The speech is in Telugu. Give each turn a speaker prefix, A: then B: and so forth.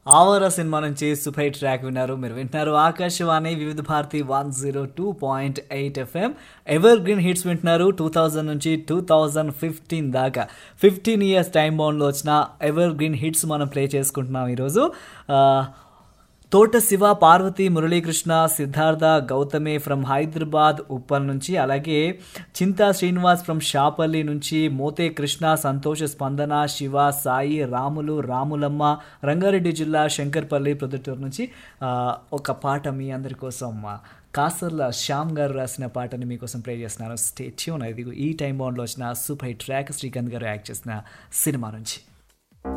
A: ఆవర సినిమా నుంచి సూపర్ ట్రాక్ విన్నారు మీరు వింటున్నారు Akashvani Vividh Bharati one zero two point eight FM evergreen hits వింటున్నారు టూ థౌజండ్ నుంచి టూ థౌజండ్ ఫిఫ్టీన్ దాకా ఫిఫ్టీన్ ఇయర్స్ టైం బౌండ్లో వచ్చిన ఎవర్ గ్రీన్ హిట్స్ మనం ప్లే చేసుకుంటున్నాం ఈరోజు ఆ, తోట శివ పార్వతి మురళీకృష్ణ సిద్ధార్థ గౌతమి ఫ్రమ్ హైదరాబాద్ ఉప్పల్ నుంచి అలాగే చింతా శ్రీనివాస్ ఫ్రమ్ షాపల్లి నుంచి మోతే కృష్ణ సంతోష స్పందన శివ సాయి రాములు రాములమ్మ రంగారెడ్డి జిల్లా శంకర్పల్లి ప్రొద్దుటూరు నుంచి ఆ, ఒక పాట మీ అందరి కోసం ఆ, కాసర్ల శ్యామ్ గారు రాసిన పాటని మీకోసం ప్లే చేస్తున్నాను స్టే ట్యూన్ ఇది ఈ టైం బౌండ్లో వచ్చిన సూపర్ హిట్ ట్రాక్ శ్రీకాంత్ గారు యాక్ట్ చేసిన సినిమా నుంచి